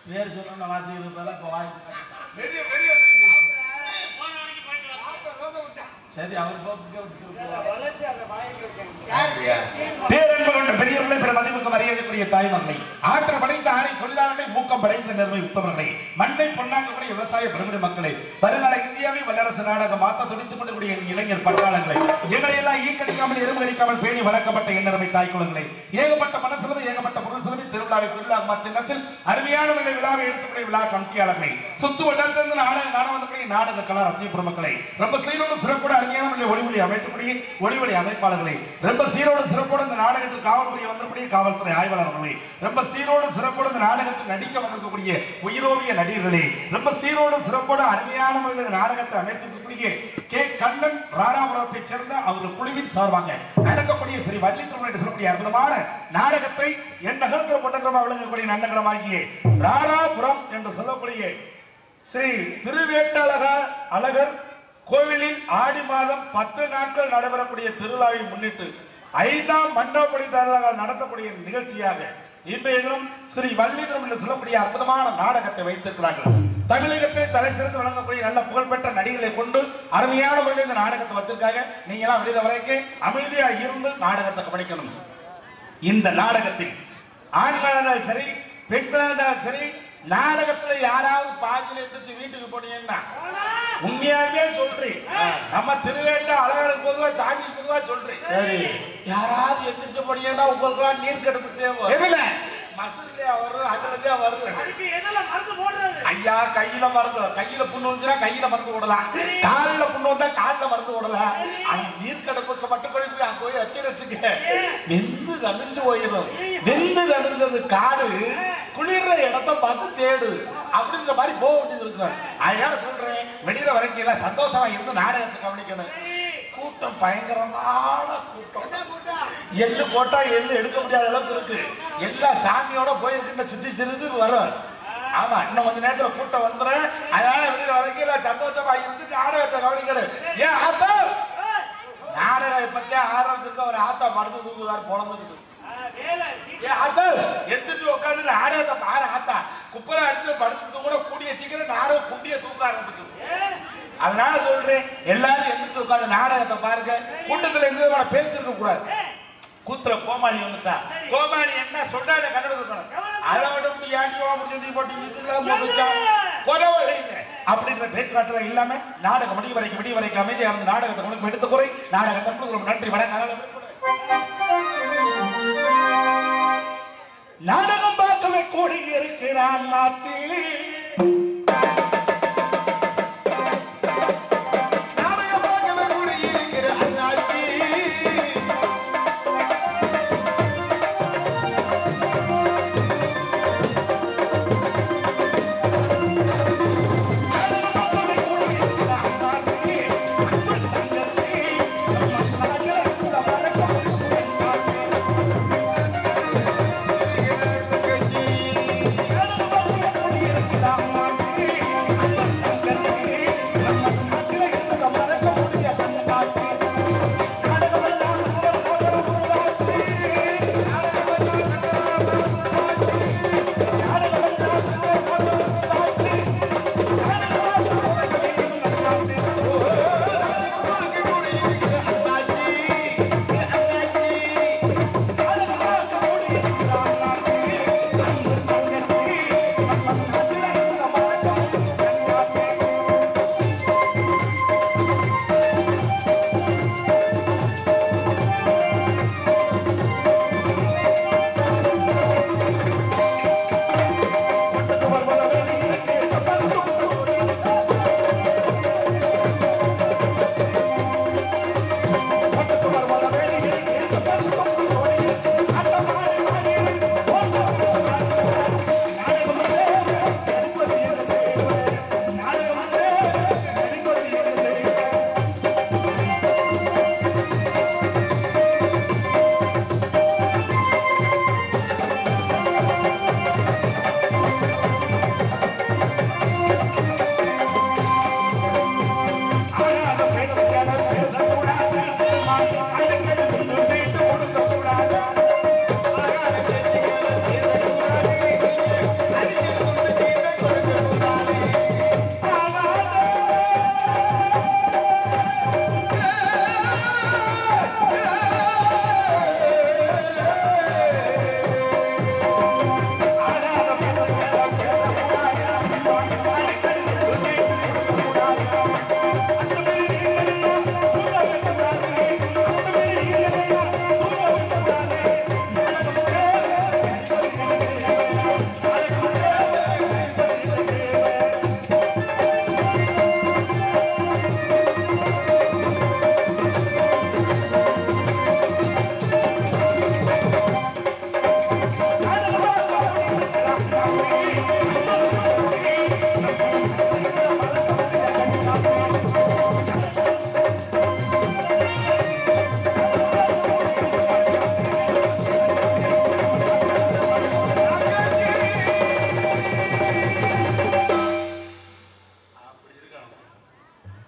பேர் சொன்ன வாசிக்கிறது பதிலா இப்ப வாய்ஸ் பெரிய பெரிய வந்துருச்சு. சரி அவர் போக்கு பேரன்பு கொண்ட பெரியவர்களை பிற மதிப்புக்கு மரியாதைக்குரிய தாய்மக்களை ஆற்றல் படைத்த ஆணை தொழிலாளர்களை ஊக்கம் படைத்த நேர்மை உத்தமர்களை மண்ணை பொன்னாக்கக்கூடிய விவசாய பெருமிட மக்களை வருங்கால இந்தியாவை வல்லரசு நாடாக மாற்ற துடித்துக் கொண்டிருக்கூடிய என் இளைஞர் பட்டாளங்களை எங்களையெல்லாம் ஈக்கடிக்காமல் எறும்பு கடிக்காமல் பேணி வளர்க்கப்பட்ட எண்ணருமை தாய் குழந்தை ஏகப்பட்ட மனசெலவு ஏகப்பட்ட பொருள் செலவு திருவிழாவை திருவிழா தினத்தில் அருமையான விலை விழாவை எடுத்துக்கூடிய விழா கமிட்டியாளர்களை சுத்து வட்டாரத்திலிருந்து நாடக காண வந்தபடி நாடக கலா ரசிக பெருமக்களை ரொம்ப சீரோடு சிறப்போடு அருமையான விலை ஒளிவொலி அமைத்தபடி ஒளிவொலி அமைப்பாளர்களை ரொம்ப சீரோடு சிறப்போடு இந்த நாடகத்தில் காவல்துறை வந்தபடி காவல்துறை ஆய்வாளர்களை ரொம்ப சீரோடு சிறப்போடு இந்த நாடகத்தில் நடிக்க வந்திருக்கக்கூடிய உயிரோவிய நடிகர்களே ரொம்ப சீரோடு சிறப்போடு அருமையான முறையில் இந்த நாடகத்தை அமைத்திருக்கக்கூடிய கே கண்ணன் ராராபுரத்தை சேர்ந்த அவர் குழுவின் சார்பாக நடக்கக்கூடிய ஸ்ரீ வள்ளி திருமணம் என்று சொல்லக்கூடிய அற்புதமான நாடகத்தை என் நகரத்தில் கொண்டகரமாக விளங்கக்கூடிய நன்னகரமாகிய ராராபுரம் என்று சொல்லக்கூடிய ஸ்ரீ திருவேட்டழக அழகர் கோவிலில் ஆடி மாதம் பத்து நாட்கள் நடைபெறக்கூடிய திருவிழாவை முன்னிட்டு ஐந்தாம் மண்டபப்படி தரலாக நடத்தக்கூடிய நிகழ்ச்சியாக இன்றைய தினம் ஸ்ரீ வள்ளிதரம் என்று சொல்லக்கூடிய அற்புதமான நாடகத்தை வைத்திருக்கிறார்கள் தமிழகத்தை தலை சிறந்து வழங்கக்கூடிய நல்ல புகழ்பெற்ற நடிகர்களை கொண்டு அருமையான முறையில் இந்த நாடகத்தை வச்சிருக்காங்க நீங்க எல்லாம் வெளியில வரைக்கும் அமைதியா இருந்து நாடகத்தை கவனிக்கணும் இந்த நாடகத்தில் ஆண்களாக இருந்தாலும் சரி பெண்களாக இருந்தாலும் சரி நாடகத்துல யாராவது பாதியில எடுத்து வீட்டுக்கு போனீங்கன்னா உண்மையாவே சொல்றேன் நம்ம திருவேட்ட அழகருக்கு பொதுவா சாமி பொதுவா சொல்றேன் சரி யாராவது எந்திரிச்சு போனீங்கன்னா உங்களுக்கு நீர் கெடுப்பு தேவை எதுல மசூதியா வரும் அதுலதே வருது அதுக்கு எதுல மருந்து போடுறது ஐயா கையில மருந்து கையில புண்ணு வந்துச்சுன்னா கையில மருந்து விடலாம் கால்ல புண்ணு வந்தா கால்ல மருந்து விடலாம் அந்த நீர் கடப்புக்கு மட்டும் போய் போய் அங்க போய் வச்சு வச்சுக்க வெந்து கழிஞ்சு போயிடும் வெந்து கழிஞ்சது காடு குளிர்ற இடத்த பார்த்து தேடு அப்படின்ற மாதிரி போக வேண்டியது இருக்கு அதனால சொல்றேன் வெளியில வரைக்கும் எல்லாம் சந்தோஷமா இருந்து நாடகத்தை கவனிக்கணும் கூட்டம் பயங்கரமான கூட்டம் எள்ளு போட்டா எள்ளு எடுக்க முடியாத அளவுக்கு இருக்கு எல்லா சாமியோட போயிருக்கின்ற சுத்தி திருந்து வரும் ஆமா இன்னும் கொஞ்ச நேரத்துல கூட்டம் வந்துடும் அதனால வெளியில வரைக்கும் எல்லாம் சந்தோஷமா இருந்து நாடகத்தை கவனிக்கணும் ஏன் ஆத்தா நாடகம் பத்தி ஆரம்பிச்சிருக்க ஒரு ஆத்தா படுத்து தூங்குதார் புலம்புக்கு வேலை ஏ ஆத்தா எந்திரிச்சு உட்காந்து நாடகத்தை பாரு ஆத்தா குப்பரை அடிச்சு படுத்து கூட கூடிய சீக்கிரம் நாடகம் குண்டிய தூக்க ஆரம்பிச்சு அதனால சொல்றேன் எல்லாரும் எந்திரிச்சு உட்காந்து நாடகத்தை பாருங்க கூட்டத்துல எந்த விதமான பேசிருக்க கூடாது கூத்துல கோமாளி வந்துட்டா கோமாளி என்ன சொல்றாட கண்டுபிடிக்கணும் அதை விட இப்படி ஆண்டியோ அப்படி போட்டு இதுலாம் போட்டுச்சா கொலவை இல்லை அப்படின்ற பேச்சுவார்த்தை இல்லாம நாடகம் முடிவு வரைக்கும் முடிவு வரைக்கும் அமைதியா இருந்து நாடகத்தை கொண்டு எடுத்து குறை நாடகத்தை கொடுக்குறோம் நன்றி வணக்கம் நாடகம் பார்க்கவே கூடி இருக்கிறான் நாட்டில் நாடகம் பார்க்கவே கூடி இருக்கிறான் நாட்டில் நாடகம்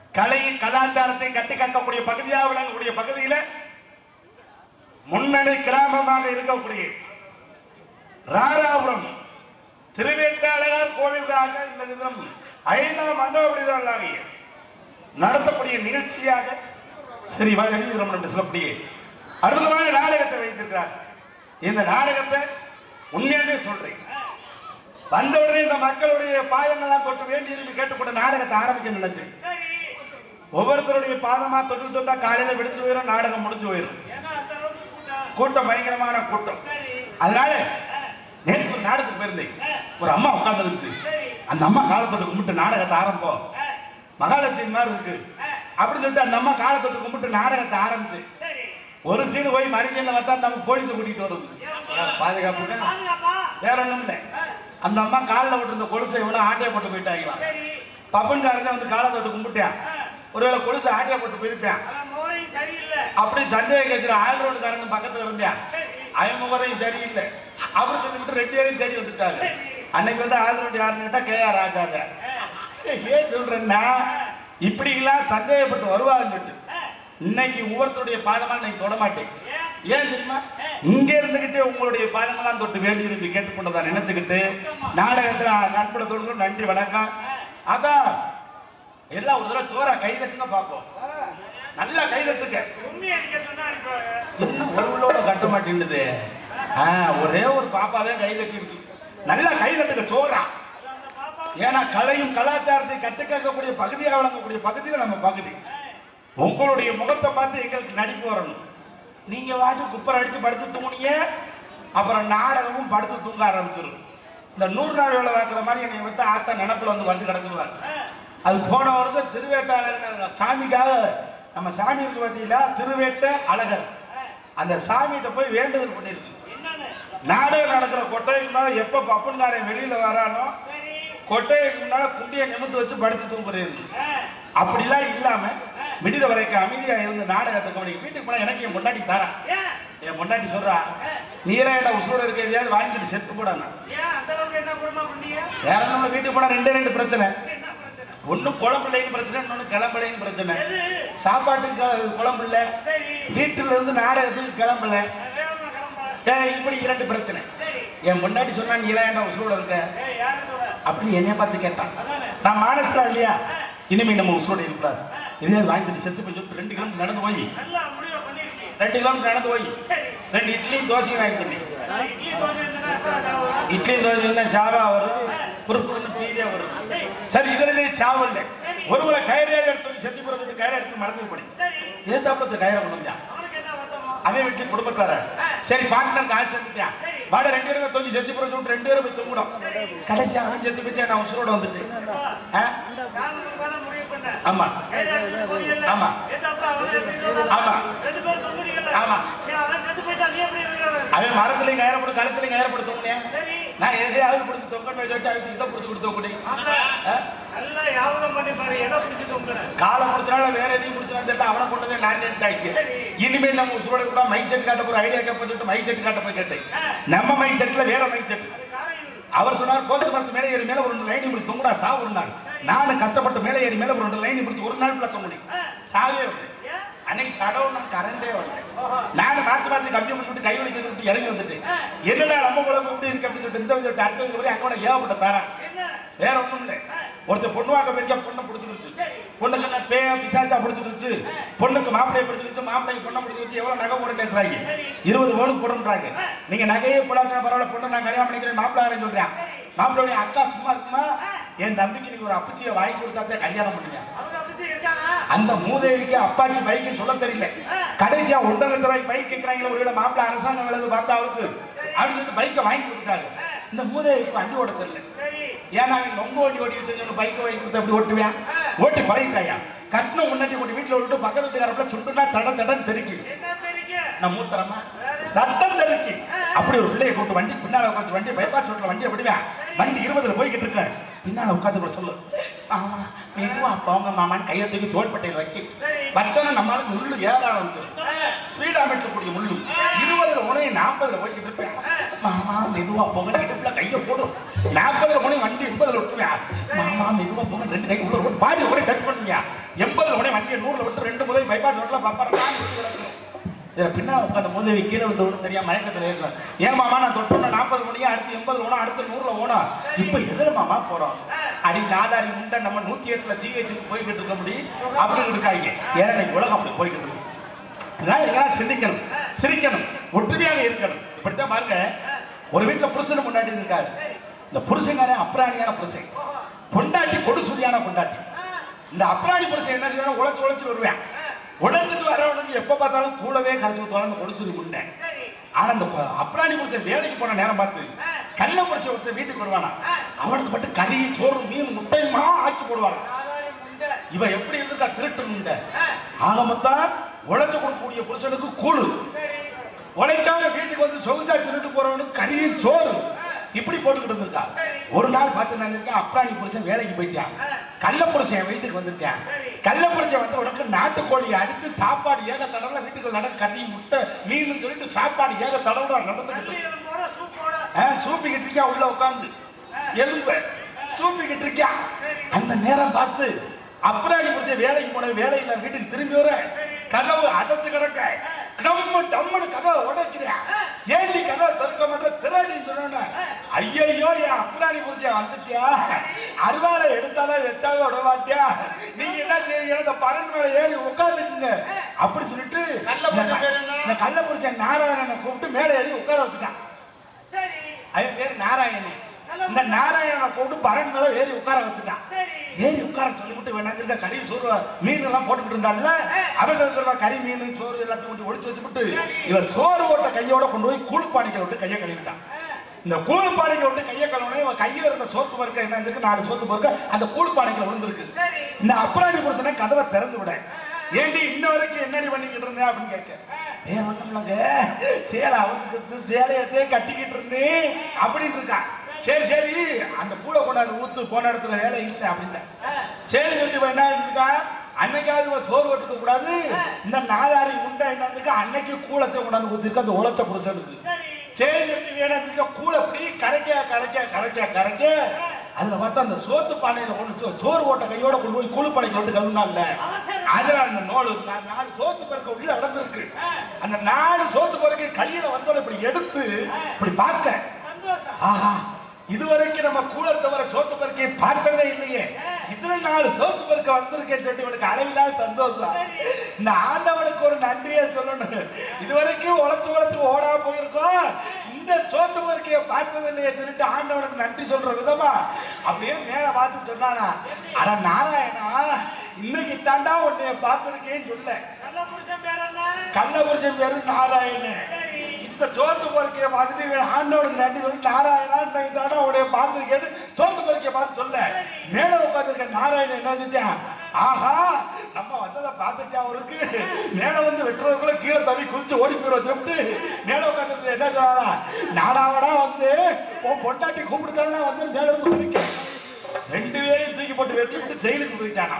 கலையின் கலாச்சாரத்தை கட்டிக்காக்கக்கூடிய பகுதியாக விளங்கக்கூடிய பகுதியில முன்னணி கிராமமாக இருக்கக்கூடிய ராராபுரம் திருவேட்டாளர் கோவிலாக இந்த தினம் ஐந்தாம் மண்டபடிதான் நடத்தக்கூடிய நிகழ்ச்சியாக ஸ்ரீ வெளியுறவு என்று சொல்லக்கூடிய அற்புதமான நாடகத்தை வைத்திருக்கிறார் இந்த நாடகத்தை உண்மையாவே சொல்றேன் வந்தவுடனே இந்த மக்களுடைய பாதங்கள்லாம் தொட்டு வேண்டி இருந்து கேட்டுக்கொண்ட நாடகத்தை ஆரம்பிக்க நினைச்சேன் சரி ஒவ்வொருத்தருடைய பாதமா தொட்டு தொட்டா காலையில விடுத்து போயிடும் நாடகம் முடிஞ்சு போயிடும் ஏன்னா அந்த அளவுக்கு கூட்டம் கூட்டம் பயங்கரமான கூட்டம் சரி அதனால நேற்று ஒரு நாடகத்துக்கு போயிருந்தேன் ஒரு அம்மா உட்கார்ந்துருச்சு சரி அந்த அம்மா காலத்தொட்டு கும்பிட்டு நாடகத்தை ஆரம்பம் ஆ, மகாலட்சுமி மாதிரி இருக்கு ஆ, அப்படின்னு சொல்லிட்டு அந்த அம்மா காலத்தொட்டு கும்பிட்டு நாடகத்தை ஆரம்பிச்சு சரி ஒரு சீனு போய் மறுசீனில் வந்தா நம்ம போலீஸை கூட்டிட்டு வருது பாதுகாப்புக்கு பாதுகாப்பா வேற ஒண்ணும் இல்லை ஆ, அந்த அம்மா காலில் விட்டுருந்த கொலுசை இவ்வளவு ஆட்டையை போட்டு போயிட்டாங்களாம் சரி பப்பன்காரங்க வந்து காலை தொட்டு கும்பிட்டான் ஆ, ஒருவேளை கொலுசை ஆட்டையை போட்டு போயிருப்பான் அவன் முறை சரியில்லை அப்படி சந்தேக கேட்கிற ஆயில் ரோடுக்காரங்க பக்கத்துல இருந்தான் சரி அவன் முகரையும் சரியில்லை அவரு சொல்லிட்டு ரெண்டு பேரையும் தேடி வந்துட்டாங்க அன்னைக்கு வந்து ஆயில் ரோடு யாருன்னு கேட்டா கே ஆர் ராஜாங்க ஏன் சொல்றேன்னா இப்படி எல்லாம் சந்தேகப்பட்டு வருவாங்கன்னு சொல்லிட்டு ஆ, இன்னைக்கு ஒவ்வொருத்தருடைய பாதமா இன்னைக்கு தொட மாட்டேன் ஏன் ஏன் தெரியுமா இங்க இருந்துகிட்டே உங்களுடைய பாதங்கள்லாம் தொட்டு வேண்டி இருந்து கேட்டுக்கொண்டதா நினைச்சுக்கிட்டு நாடகத்துல நண்படத்தோடு நன்றி வணக்கம் அதான் எல்லாம் ஒரு தடவை சோறா கை தட்டுங்க பார்ப்போம் நல்லா கை தட்டுங்க உண்மை அடிக்க சொன்னா அடிப்பாங்க இன்னும் ஒரு உள்ளோட கட்ட மாட்டேங்குது ஆ, ஒரே ஒரு பாப்பா தான் கை தட்டி இருக்கு நல்லா கை தட்டுங்க சோறா அது அந்த பாப்பா ஏன்னா கலையும் கலாச்சாரத்தை கட்டுக்கக்கூடிய பகுதியாக வழங்கக்கூடிய பகுதியில் நம்ம பகுதி உங்களுடைய முகத்தை பார்த்து எங்களுக்கு நடிப்பு வரணும் நீங்க வாட்டு குப்பர் அடிச்சு படுத்து தூங்குனீங்க அப்புறம் நாடகமும் படுத்து தூங்க ஆரம்பிச்சிடும் இந்த நூறு நாள் வேலை பார்க்குற மாதிரி என்னை வந்து ஆத்தா நினப்புல வந்து வந்து கிடக்குவாங்க அது போன வருஷம் திருவேட்டாளர் சாமிக்காக நம்ம சாமி இருக்கு பார்த்தீங்களா திருவேட்ட அழகர் அந்த சாமிகிட்ட போய் வேண்டுதல் பண்ணியிருக்கு என்னன்னு நாடகம் நடக்கிற கொட்டைக்கு மேல எப்ப பப்பன்காரன் வெளியில வரானோ சரி கொட்டைக்கு முன்னால குண்டியை நிமித்து வச்சு படுத்து தூங்குறேன் ஆ, அப்படிலாம் இல்லாம விடுத வரைக்கும் அமைதியா இருந்து நாடகத்தை கவனிக்க வீட்டுக்கு போனா எனக்கு என் பொண்டாட்டி தரேன் ஏன் என் பொண்டாட்டி சொல்றா நீராயிட உசுரோட இருக்க எதையாவது வாங்கிட்டு செத்து போடாங்க ஏன் அந்த அளவுக்கு என்ன குடும்பம் பண்ணீங்க வேற நம்ம வீட்டுக்கு போனா ரெண்டே ரெண்டு பிரச்சனை என்ன பிரச்சனை ஒண்ணு குழம்பு இல்லைன்னு பிரச்சனை இன்னொன்னு கிளம்பலைன்னு பிரச்சனை எது சாப்பாட்டுக்கு க- குழம்பு இல்ல சரி வீட்டுல இருந்து நாடகத்துக்கு கிளம்பல நான் வேகமா கிளம்புறேன் ஏய், இப்படி இரண்டு பிரச்சனை சரி என் பொண்டாட்டி சொன்னா நீ ஏன்டா உசுரோட இருக்க ஏய் யாரு சொல்ற அப்படின்னு என்னைய பார்த்து கேட்டான் அதானே நான் மானஸ்டா இல்லையா இனிமே நம்ம உசுரோட இருக்கக்கூடாது இதே வாங்கிட்டு செத்து போய் சொல்லிட்டு ரெண்டு கிலோமீட்டர் நடந்து போய் நல்லா முடிவு பண்ணிருக்கீங்க ரெண்டு கிலோமீட்டர் நடந்து போய் சரி ரெண்டு இட்லியும் தோசையும் வாங்கி தந்தேன் நான் இட்லி தோசை இருந்தா எப்ப சாப்பிடுவேன்? இட்லி தோசை என்ன சாவா வரும் குறுக்குறுன்னு பீடியா வரும் சரி சரி இதுல சாவு இல்லை ஒருவேளை கயிறையாக எடுத்து செத்து போறதுக்கு கயிறை எடுத்து மறந்து போடி சரி ஏன் தப்பு கயிறை கொண்டு வந்தான் அவனுக்கு என்ன வருத்தமோ அவன் வீட்டுல குடும்பத்தார சரி பார்ட்னர் காசு செத்துட்டான் வாட ரெண்டு பேரும் தொங்கி செத்து போற சொல்லிட்டு ரெண்டு பேரும் போய் தூங்கிடும் கடைசி அவன் செத்து போயிட்டு நான் உசுரோட வந்துட்டேன் ஆ? சாமி தானே முடிவு பண்ண ஆமா கைதாட்டு போறீங்கல்ல? ஆமா. ஏத்தாப்புல அவனே எப்படி சொல்றான்? ஆமா. ரெண்டு பேரும் தொங்குறீங்கல்ல? ஆமா. ஏன் அவன் செத்து போயிட்டா நீ எப்படி இருக்கிறவன்? அவன் மரத்துலயும் கயிறை போட்டு கழுத்துலயும் கயிறை போட்டு தூங்கினேன் சரி நான் எதையாவது பிடிச்சி தொங்கன்னு வச்சுட்டு அவன் இதை பிடிச்சி கொடுத்து தூக்கி மாப்பிள, நல்லா யாபகம் பண்ணி பாரு எதை பிடிச்சி தொங்குற காலை முடிச்சனால வேற எதையும் முடிச்சனா தெரியல அவனை கொண்டு வந்து நான் நினைச்சாச்சு இனிமேல் நம்ம உசுரோட கூட மைக் செட் காட்ட போற ஐடியா கேட்ப சொல்லிட்டு மைக் செட் காட்ட போய் கேட்டேன் நம்ம மைக் செட்ல வேற மைக் செட் அது காரையூர் அவர் சொன்னார் கோத்தர் மரத்து மேலே ஏறி மேல ஒரு ரெண்டு லைன் முடிச்சு தொங்குடா சா ஒரு நாள் நானும் கஷ்டப்பட்டு மேலே ஏறி மேல ஒரு ரெண்டு லைன் முடிச்சு ஒரு நாள் ஃபுல்லா தொங்குனேன் சாவே வரல. ஏன் அன்னைக்கு சடவு நான் கரண்டே வரல நானும் மாத்தி மாத்தி கம்பி விட்டு கை வலிக்க விட்டு இறங்கி வந்துட்டேன் என்னடா நம்ம குழம்பு இப்படி இருக்கு அப்படின்னு சொல்லிட்டு இந்த சொல்லிட்டு அடுத்த வந்து அங்கே ஏகப்பட்ட பேரா என்ன வேற ஒண்ணும் இல்லை ஒருத்தர் பொண்ணு வாக்க போயிருக்கா பொண்ணை பிடிச்சிருச்சு பொண்ணுக்கு என்ன பேய பிசாச்சா பிடிச்சிருச்சு பொண்ணுக்கு மாப்பிளைய பிடிச்சிருச்சு மாப்பிளைக்கு பொண்ணை பிடிச்சிருச்சு எவ்வளவு நகை போடுன்றாங்க இருபது பவுன் போடுன்றாங்க நீங்க நகையே போடாட்டா பரவாயில்ல பொண்ணை நான் கல்யாணம் பண்ணிக்கிறேன் மாப்பிள்ளை ஆரேன்னு சொல்றேன் மாப்பிள்ளைய அக்கா சும்மா இருக்குமா என் தம்பிக்கு நீங்க ஒரு அப்பச்சியை வாங்கி கொடுத்தாத்தே கல்யாணம் பண்ணுவீங்க அவங்க பிடிச்சி இருக்கானா அந்த மூதேவிக்கு அப்பாக்கு பைக்கு சொல்ல தெரியல கடைசியா ஒன்றரை லட்ச ரூபாய்க்கு பைக் கேட்கறாங்களே ஒருவேளை மாப்பிள்ளை அரசாங்கம் எழுது பார்த்தா அவருக்கு அப்படின்னு சொல்லிட்டு பைக்கை வாங்கி கொடுத்தாரு இந்த மூதேவிக்கு வண்டி ஓட தெரியல சரி ஏன்னா அவன் ரொம்ப ஓட்டி ஓட்டி வச்சு பைக்கை வாங்கி கொடுத்து அப்படி ஓட்டுவேன் ஓட்டி பழகிட்டாயா கட்டின முன்னாடி கொண்டு வீட்டுல விட்டு பக்கத்து வீட்டுக்காரப்புல சுட்டுனா தட தடன்னு தெரிக்கு என்ன தெரியுங்க நான் மூத்தரமா ரத்தம் தெரிக்கு அப்படி ஒரு பிள்ளையை கூட்டு வண்டி பின்னால உட்காந்து வண்டி பைபாஸ் ரோட்ல வண்டியை விடுவேன் வண்டி இருபதுல போய்கிட்டு இருக்க பின்னால உட்காந்து கூட சொல்லு ஆமா மெதுவா போங்க மாமான்னு கையை தூக்கி தோள்பட்டையில் வைக்கி வச்சோன்னா நம்மளால முள்ளு ஏற ஆரம்பிச்சிடும் ஸ்பீடா கூடிய முள்ளு இருபதுல உனையும் நாற்பதுல போய்கிட்டு இருப்பேன் மாமா மெதுவா போங்க இடுப்புல கையை போடும் நாற்பதுல உனையும் வண்டி எண்பதுல விட்டுருவேன் மாமா மெதுவா போங்க ரெண்டு கை உள்ள போட்டு பாதி கூட டச் பண்ணுங்க எண்பது வண்டியை நூறுல விட்டு ரெண்டு முதல் பைபாஸ் ரோட்ல பப்பரம் கிடக்கணும் இதுல பின்னால உட்காந்த முதவி கீழே வந்து விட தெரியாம மயக்கத்துல ஏறலாம் ஏன் மாமா நான் தொட்டோம்னா நாற்பது மணியா அடுத்து எண்பது ஓணும் அடுத்து நூறுல ஓணும் இப்ப எதுல மாமா போறோம் அடி நாதாரி முண்டை நம்ம நூத்தி எட்டுல ஜிஹெச்சுக்கு போய்கிட்டு இருக்க முடியும் அப்படின்னு இருக்காங்க ஏன்னா இன்னைக்கு உலகம் அப்படி போய்கிட்டு இருக்கு இதெல்லாம் இதெல்லாம் சிந்திக்கணும் சிரிக்கணும் ஒற்றுமையாக இருக்கணும் இப்படித்தான் பாருங்க ஒரு வீட்டுல புருஷன் முன்னாடி இருக்காரு இந்த புருஷங்காரே அப்ராணியான புருஷன் பொண்டாட்டி கொடுசுடியான பொண்டாட்டி இந்த அப்ராணி புருஷன் என்ன செய்யணும் உழைச்சு உழைச்சு வருவேன் உழைச்சிட்டு வரவனுக்கு எப்ப பார்த்தாலும் கூடவே கரைச்சு ஊத்துவாங்க அந்த கொடுசுடி முண்டை சரி ஆனா இந்த ப- அப்ராணி புருஷன் வேலைக்கு போன நேரம் பார்த்து கல்ல புருஷன் ஒருத்தர் வீட்டுக்கு வருவானா அவனுக்கு மட்டும் கறி சோறு மீன் முட்டையுமா ஆக்கி போடுவாங்க ஆதாரி முண்டை இவன் எப்படி இருந்திருக்கா திருட்டு முண்டை ஆ, ஆக மொத்தம் உழைச்சு கொடுக்கக்கூடிய புருஷனுக்கு கூழு சரி உழைக்காம வீட்டுக்கு வந்து சொகுசா திருட்டு போறவனுக்கு கறியும் சோறு இப்படி போட்டுக்கிட்டு இருந்திருக்கா ஒரு நாள் பார்த்து நான் இருக்கேன் அப்ராணி புருஷன் வேலைக்கு போயிட்டான் கள்ள புருஷன் என் வீட்டுக்கு வந்துட்டான் கள்ள புருஷன் வந்து உனக்கு நாட்டுக்கோழி அடித்து சாப்பாடு ஏக தடவை வீட்டுக்கு நட கறி முட்டை மீன் சொல்லிட்டு சாப்பாடு ஏக தடவை நடந்துக்கிட்டு கல்லி எலும்போட சூப்போட ஆ, சூப்பிக்கிட்டு இருக்கியா உள்ள உட்கார்ந்து எலும்பு சூப்பிக்கிட்டு இருக்கியா அந்த நேரம் பார்த்து அப்புறம் கொஞ்சம் வேலைக்கு போன வேலையில வீட்டுக்கு திரும்பி வர கதவு அடைச்சு கிடக்க டம்மு டம்முன்னு கதவை உடைக்கிறேன் ஏண்டி கதவை திறக்க மாட்டேன் திராடின்னு சொன்ன ஐயையோ என் அப்புறாணி புரிச்சா வந்துட்டியா அருவாளை எடுத்தாதான் எட்டாவது விட மாட்டியா நீங்க என்ன செய்யறீங்க இந்த பரன் மேல ஏறி உட்காந்துக்குங்க அப்படி சொல்லிட்டு கள்ள புருஷன் பேர் என்ன? இந்த கள்ள புரிச்ச நாராயணனை கூப்பிட்டு மேலே ஏறி உட்கார வச்சுட்டான் சரி அவன் பேர் நாராயணன் இந்த நாராயணனை கூப்பிட்டு பரன் மேல ஏறி உட்கார வச்சுட்டான் சரி ஏறி உட்கார சொல்லிவிட்டு வேணாங்க கறி சோறு மீன் எல்லாம் போட்டுக்கிட்டு இருந்தால அவசர சொல்வா கறி மீன் சோறு எல்லாத்தையும் கொண்டு ஒடிச்சு வச்சுக்கிட்டு இவன் சோறு ஓட்ட கையோட கொண்டு போய் கூழ்பாடிக்க விட்டு கையை கழுவிட்டான் இந்த கூழ்பாடிக்க விட்டு கையை கழுவுனே இவன் கையில இருந்த சோத்து பருக்க என்ன இருக்கு நாலு சோத்து பருக்க அந்த கூழ்பாடிக்கல விழுந்திருக்கு சரி இந்த அப்புறாணி புருஷனை கதவை திறந்து விட ஏண்டி இன்ன வரைக்கும் என்னடி பண்ணிக்கிட்டு இருந்தேன் அப்படின்னு கேட்க ஏன் ஒண்ணுமில்லங்க சேலை அவுத்துக்கிட்டு சேலையத்தே கட்டிக்கிட்டு இருந்தேன் அப்படின்னு இருக்கான் சரி சரி அந்த பூளை கொண்டாந்து ஊத்து போன இடத்துல வேலை இல்லை அப்படின்னு சரி சொல்லி இவன் என்ன இருந்துக்கா அன்னைக்காவது இவன் சோறு ஓட்டுக்க கூடாது இந்த நாலாரி உண்டை என்ன இருந்துக்கா அன்னைக்கு கூலத்தை கொண்டாந்து ஊத்திருக்க அந்த உலத்த புருஷனுக்கு சரி சரி சொல்லி வேணும் இருக்க கூழ அப்படி கரைக்க கரைக்க கரைக்க கரைக்க அதுல பார்த்தா அந்த சோத்து பானையில கொண்டு சோ- சோறு ஓட்ட கையோட கொண்டு போய் கூழு பானைக்கு வந்து கழுவினால அதுல அந்த நோடு நா- நாலு சோத்து பருக்க உள்ள அடர்ந்திருக்கு அந்த நாலு சோத்து பருக்க கையில வந்தோட இப்படி எடுத்து இப்படி பார்க்க சந்தோஷம் ஆஹா இதுவரைக்கும் நம்ம கூட தவிர சோத்து பருக்கையை பார்த்ததே இல்லையே இதுல நாலு சோத்து பருக்க வந்திருக்கேன்னு சொல்லி இவனுக்கு அளவில்லாத சந்தோஷம் இந்த ஆண்டவனுக்கு ஒரு நன்றியை சொல்லணும் இதுவரைக்கும் உழைச்சு உழைச்சு ஓடா போயிருக்கோம் இந்த சோத்து பருக்கையை பார்த்தது இல்லையே சொல்லிட்டு ஆண்டவனுக்கு நன்றி சொல்ற விதமா அப்படியே மேல பார்த்து சொன்னானா அட நாராயணா இன்னைக்கு தாண்டா உன்னைய பார்த்திருக்கேன்னு சொல்ல நல்ல புருஷன் பேர் என்ன கள்ள புருஷன் பேரு நாராயணன் சரி இந்த சோத்து பொறுக்கைய பார்த்துட்டு இவன் ஆண்டவனுக்கு நன்றி சொல்லி நாராயணா நான் தானே உடைய பார்த்துருக்கேன்னு சோத்து பொறுக்கைய பார்த்து சொல்ல மேல உட்காந்துருக்க நாராயணன் என்ன செஞ்சான் ஆஹா நம்ம வந்ததை பார்த்துட்டா அவருக்கு மேல வந்து வெட்டுறதுக்குள்ள கீழே தவி குதிச்சு ஓடி போயிடுவோம் சொல்லிட்டு மேல உட்காந்துருக்கு என்ன சொன்னா நாடாவடா வந்து உன் பொண்டாட்டி கூப்பிடுதானே வந்து மேல வந்து குதிக்க ரெண்டு பேரையும் தூக்கி போட்டு வெட்டி விட்டு ஜெயிலுக்கு போயிட்டானா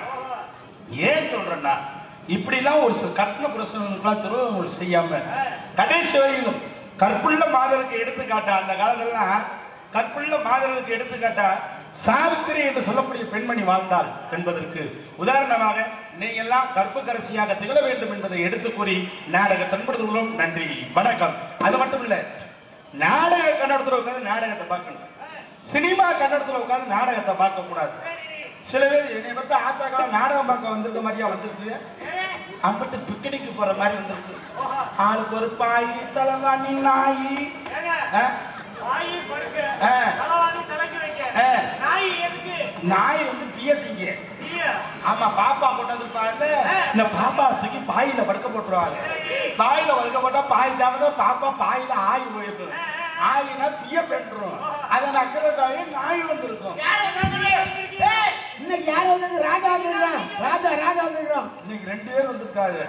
ஏன் சொல்றேன்னா இப்படிலாம் ஒரு சில கற்பனை பிரச்சனைகளுக்கெல்லாம் திருவள்ளுவர் செய்யாம கடைசி வரையிலும் கற்புள்ள மாதருக்கு எடுத்துக்காட்டா அந்த காலத்துலலாம் கற்புள்ள மாதருக்கு எடுத்துக்காட்டா சாவித்திரி என்று சொல்லக்கூடிய பெண்மணி வாழ்ந்தாள் என்பதற்கு உதாரணமாக நீங்க எல்லாம் கற்புக்கரசியாக திகழ வேண்டும் என்பதை எடுத்து கூறி நாடக தென்படுத்துகிறோம் நன்றி வணக்கம் அது மட்டும் இல்ல நாடக கன்னடத்துல உட்கார்ந்து நாடகத்தை பார்க்கணும் சினிமா கன்னடத்துல உட்கார்ந்து நாடகத்தை பார்க்க கூடாது சில பேர் என்னை பத்தி ஆத்தாக்கால நாடகம் பார்க்க வந்திருக்க மாதிரியா வந்திருக்கு அம்பிட்டு பிக்னிக்கு போற மாதிரி வந்திருக்கு ஆளுக்கு ஒரு பாய் தலைவாணி நாய் ஏங்க ஆ? வாயி படுக்க ஆ. தலைவாணி தலைக்கு வைக்க ஆ. நாய் எதுக்கு நாய் வந்து பியத்திங்க நீயா ஆமா பாப்பா கொண்டு வந்திருப்பாங்க இந்த பாப்பா தூக்கி பாயில படுக்க போட்டுருவாங்க பாயில படுக்க போட்டா பாய் தாமத பாப்பா பாயில ஆய் போயிடும் ஆயினா பிய பெற்றுரும் அதை நக்கிறதாவே நாய் வந்திருக்கும் இன்னைக்கு யார் வந்தது ராஜா வந்துடுறான் ராஜா ராஜா வந்துடுறோம் இன்னைக்கு ரெண்டு பேர் வந்திருக்காரு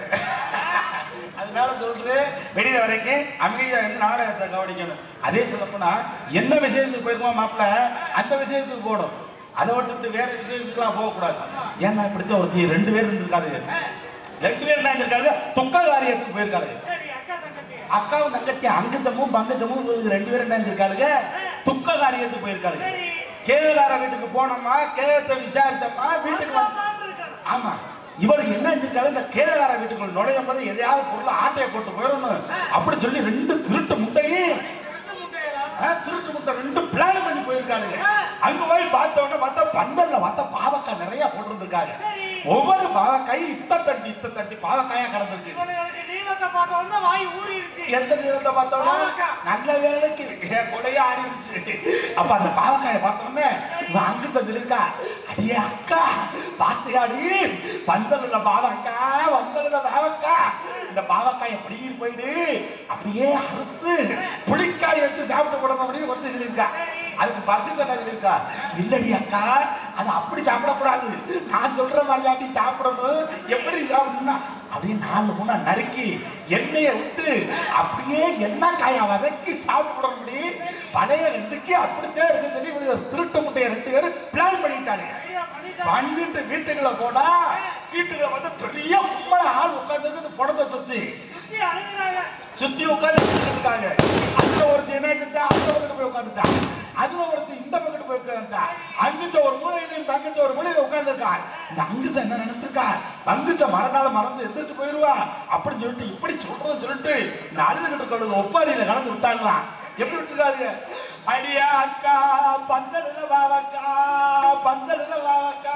அதனால சொல்றேன் வெளியில வரைக்கும் அமைதியா இருந்து நாடகத்தை கவனிக்கணும் அதே சொல்லப்போனா என்ன விஷயத்துக்கு போயிருக்கோம் மாப்பிள்ள அந்த விஷயத்துக்கு போடும் அதை விட்டுட்டு வேற விஷயத்துக்குலாம் போகக்கூடாது ஏன்னா இப்படித்தான் ஒருத்தி ரெண்டு பேர் இருந்திருக்காரு ரெண்டு பேர் என்ன இருக்காரு துக்க காரியத்துக்கு போயிருக்காரு சரி அக்கா தங்கச்சி அக்காவும் தங்கச்சி அங்கச்சமும் பங்கச்சமும் இவங்க ரெண்டு பேரும் என்ன செஞ்சிருக்காருங்க துக்க காரியத்துக்கு போயிருக்காரு கேதார வீட்டுக்கு போனோமா கேதத்தை விசாரிச்சோமா வீட்டுக்கு வந்து அம்மான்னு இருக்கணும். ஆமா இவருக்கு என்ன செஞ்சிருக்காரு இந்த கேரளார வீட்டுக்குள்ள நுழையும் போது எதையாவது பொருள் ஆட்டையை போட்டு போயிடணும் அப்படி சொல்லி ரெண்டு திருட்டு முட்டையும் ஆ, திருட்டு முட்டை ரெண்டு பிளான் பண்ணி போயிருக்காங்க அங்க போய் பார்த்த உடனே பார்த்தா பந்தல்ல பார்த்தா பாவக்காய் நிறைய போட்டிருந்திருக்காங்க ஒவ்வொரு பாவக்காய் இத்த தட்டி இத்த தட்டி பாவக்காயா கிடந்திருக்கு இவனுக்கு நீளத்தை பார்த்த உடனே வாய் ஊறிடுச்சு எந்த நேரத்தை பார்த்தோம்னா பாவக்காய். நல்ல வேலைக்கு என் கொலையே ஆடிருச்சு அப்ப அந்த பாவக்காயை பார்த்தோன்னே இவன் அங்கு தந்திருக்கா அடியே அக்கா பாத்தியாடி பந்தலுள்ள பாவக்கா வந்தலுள்ள பாவக்கா இந்த பாவக்காயை பிடிக்கிட்டு போயிடு அப்படியே அறுத்து புளிக்காய் வச்சு சாப்பிட்டு போடணும் அப்படின்னு ஒருத்தர் சொல்லியிருக்கா அதுக்கு பத்து சொன்ன சொல்லியிருக்கா இல்லடி அக்கா அது அப்படி சாப்பிடக்கூடாது நான் சொல்ற மாதிரியாட்டி சாப்பிடணும் எப்படி சாப்பிடணும்னா அப்படியே நாலு மூணா நறுக்கி எண்ணெயை விட்டு அப்படியே எண்ணெய் காய வதக்கி சாப்பிடணும்டி பழைய ரெண்டுக்கு அப்படித்தான் இருக்கு சொல்லி இவங்க திருட்டு முட்டையை ரெண்டு பேரும் பிளான் பண்ணிட்டாங்க பண்ணிட்டு வீட்டுக்குள்ள போனா வீட்டுக்குள்ள வந்து பெரிய கும்பல ஆள் உட்கார்ந்து புடத்தை சுத்தி சுத்தி அழுகுறாங்க சுத்தி உட்கார்ந்து இருக்காங்க அதுல ஒருத்தர் என்ன செஞ்சா அந்த பக்கத்து போய் உட்கார்ந்துட்டான் அதுல ஒருத்தர் இந்த பக்கத்து போய் உட்கார்ந்துட்டா அங்குச்ச ஒரு மூலையிலையும் தங்கச்ச ஒரு மூலையில உட்கார்ந்துருக்கான் இந்த அங்குச்ச என்ன நினைச்சிருக்கா அங்குச்ச மறந்தாலும் மறந்து எந்திரிச்சு போயிருவா அப்படின்னு சொல்லிட்டு இப்படி சொல்றதுன்னு சொல்லிட்டு இந்த அழுதுகிட்டு இருக்கிறவங்க ஒப்பாரியில கலந்து விட்டாங்களாம் எப்படி விட்டுருக்காங்க அடியா அக்கா பந்தல்ல வாவக்கா பந்தல்ல வாவக்கா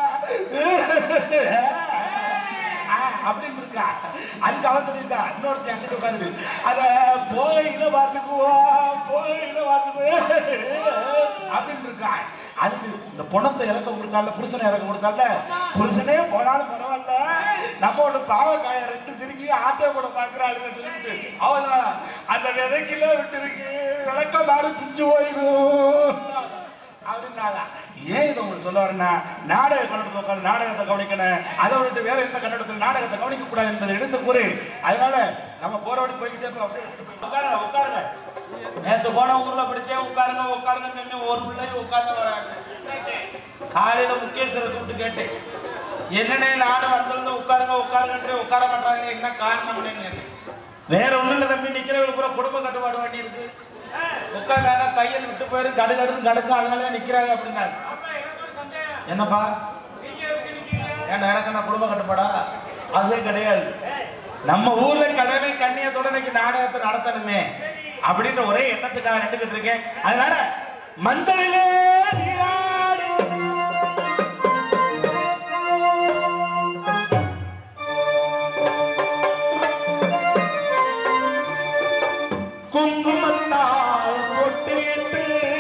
ஆ, அப்படின்னு இருக்கா அதுக்கு அவன் சொல்லியிருக்கா இன்னொருத்தி அங்கிட்டு உட்காந்து அத போயில பார்த்துக்குவோம் போயில பார்த்துக்குவோம் அப்படின்னு இருக்கா அதுக்கு இந்த பணத்தை இறக்க கொடுத்தால புருஷனை இறக்க கொடுத்தால புருஷனே போனாலும் பரவாயில்ல நம்மளோட பாவக்காய ரெண்டு சிரிக்கி ஆட்டோ கூட பாக்குறாளுங்க சொல்லிட்டு அவன் அந்த விதைக்கில விட்டு இருக்கு விளக்க மாறி பிஞ்சு போயிடும் அப்படின்னாங்க ஏன் இதை உங்களுக்கு சொல்ல வரேன்னா நாடக கண்ணடத்தில் உட்காந்து நாடகத்தை கவனிக்கணும் அதை விட்டு வேற எந்த கண்ணடத்தில் நாடகத்தை கவனிக்க கூடாது என்பதை எடுத்து கூறு அதனால நம்ம போற வழி போய்கிட்டே இருக்கோம் அப்படியே உட்காருங்க உட்காருங்க நேத்து போன ஊர்ல படிச்சே உட்காருங்க உட்காருங்க சொன்னேன் ஒரு பிள்ளை உட்கார்ந்து வராங்க காலையில முகேஸ்வரை கூப்பிட்டு கேட்டேன் என்னன்னே நானும் வந்திருந்து உட்காருங்க உட்காருங்க உட்கார மாட்டாங்க என்ன காரணம் கேட்டேன் வேற ஒண்ணும் இல்ல தம்பி நிக்கிறவங்க பூரா குடும்ப கட்டுப்பாடு வேண்டி இருக்கு உட்கார்ந்தாங்க கையில் விட்டு போயிரு கடு கடுன்னு கடுக்கும் அதனால நிக்கிறாங்க அப்படின்னாரு அப்ப எனக்கு சந்தேகம் என்னப்பா நீங்க எதுக்கு நிக்கிறீங்க ஏன்டா எனக்கு என்ன குடும்ப கட்டுப்பாடா அதுவே கிடையாது நம்ம ஊர்ல கடமை கண்ணியத்தோட இன்னைக்கு நாடகத்தை நடத்தணுமே அப்படின்ற ஒரே எண்ணத்துக்காக நின்றுகிட்டு இருக்கேன் அதனால மந்தரிலே நீராடு. குங்குமத்தால் பொட்டிட்டு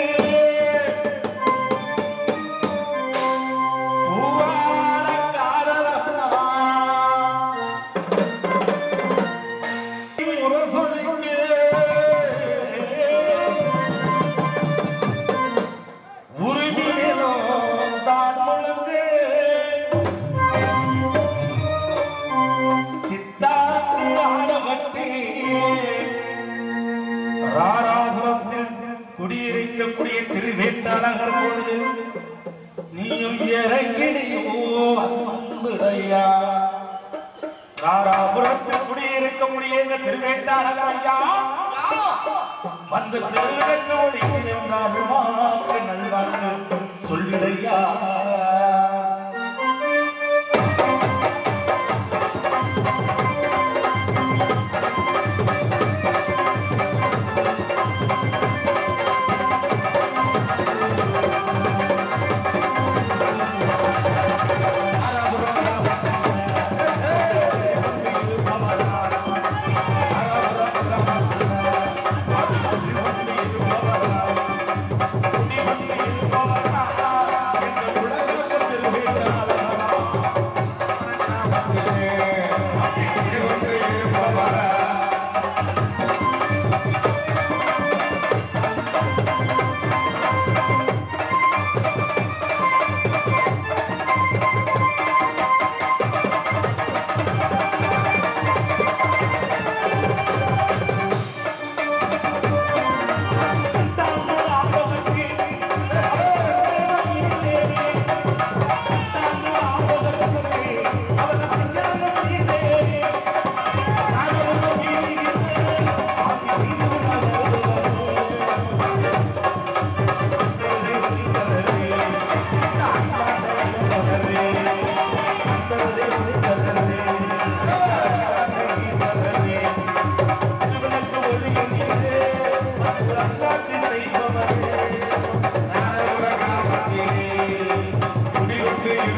குடியிருக்கக்கூடிய திருவேட்டாளர் கோயில் நீயும் இறங்கிடியோ வந்துடையா தாராபுரத்தில் குடியிருக்க முடிய எங்க திருவேட்டாளர் ஐயா வந்து திருவிழக்கு ஒளி இருந்தாலும் நல்வாக்கு சொல்லிடையா குடி வந்து இருப்பவரா, எங்கள்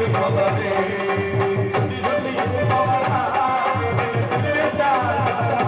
இருப்பவரே துள்ளி துள்ளி இருப்பவரா திருவேட்டாளரா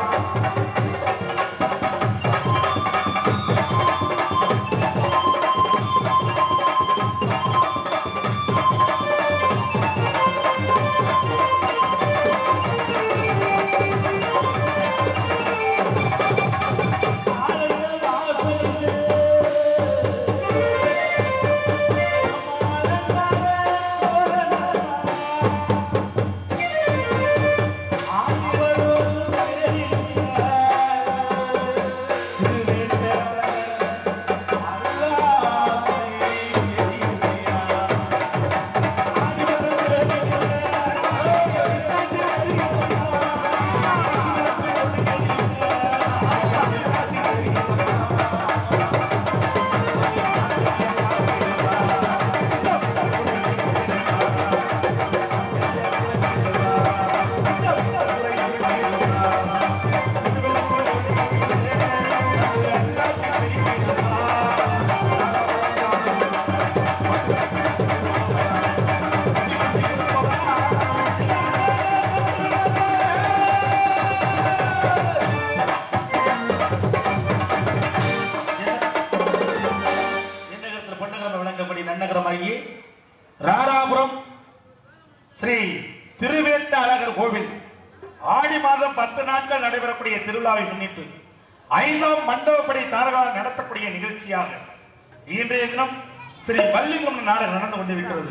எண்ணகரத்தில் பொன்னகரம் விளங்கப்படி நன்னகரமாகி ராராபுரம் ஸ்ரீ திருவேட்ட அழகர் கோவில் ஆடி மாதம் பத்து நாட்கள் நடைபெறக்கூடிய திருவிழாவை முன்னிட்டு ஐந்தாம் மண்டபப்படி தாரகளால் நடத்தக்கூடிய நிகழ்ச்சியாக இன்றைய தினம் ஸ்ரீ வள்ளிகுண்டம் நாடகம் நடந்து கொண்டிருக்கிறது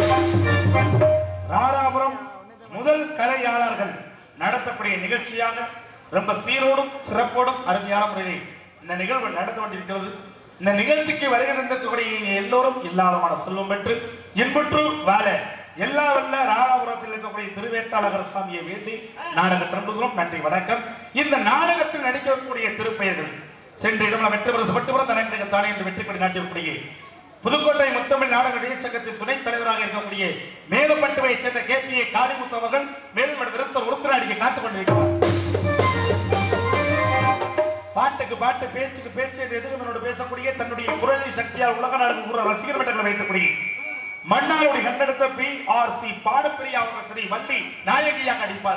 ராராபுரம் முதல் கலையாளர்கள் நடத்தக்கூடிய நிகழ்ச்சியாக ரொம்ப சீரோடும் சிறப்போடும் அருமையான முறையில் இந்த நிகழ்வு நடந்து கொண்டிருக்கிறது இந்த நிகழ்ச்சிக்கு வருகை தந்திருக்கக்கூடிய நீங்க எல்லோரும் இல்லாதமான செல்வம் பெற்று இன்புற்று வாழ எல்லா வல்ல ராராபுரத்தில் இருக்கக்கூடிய திருவேட்டாளகர் சாமியை வேண்டி நாடகம் திரும்புகிறோம் நன்றி வணக்கம் இந்த நாடகத்தில் நடிக்கக்கூடிய திருப்பெயர்கள் சென்று இடமெல்லாம் வெற்றி பெற பட்டுபுறம் தனக்கு தானே என்று வெற்றி கொடி நாட்டிருக்கூடிய புதுக்கோட்டை முத்தமிழ் நாடக நடிகர் சங்கத்தின் துணைத் தலைவராக இருக்கக்கூடிய மேலப்பட்டுவையைச் சேர்ந்த கே பி ஏ காளிமுத்து அவர்கள் மேலும் விருத்தர் உருத்திராடிக்கு காத்துக் கொண்டிருக்கிறார் பாட்டுக்கு பாட்டு பேச்சுக்கு பேச்சு என்று எதிர்கனோடு பேசக்கூடிய தன்னுடைய குரலின் சக்தியால் உலக நாடுகள் கூட ரசிகர் மட்டங்களை வைக்கக்கூடிய மன்னாருடைய கண்டெடுத்த பி ஆர் சி பாடப்பிரியா அவர்கள் ஸ்ரீ வள்ளி நாயகியாக நடிப்பார்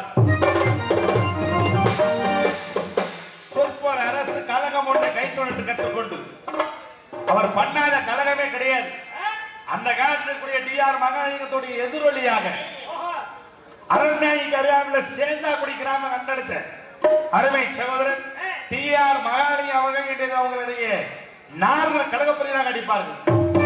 சொற்போர் அரசு கழகம் ஒன்றை கைத்தொழிட்டு கற்றுக்கொண்டு அவர் பண்ணாத கழகமே கிடையாது அந்த காலத்தில் கூடிய டி ஆர் மகாலிங்கத்துடைய எதிரொலியாக அரண்நாயகி அருகாமையில் சேந்தாக்குடி கிராம கண்டெடுத்த அருமை சகோதரன் டி ஆர் மகாலிங்க அவர்கள் அவங்களுடைய நார்மல் கழகப்பிரிவாக அடிப்பார்கள்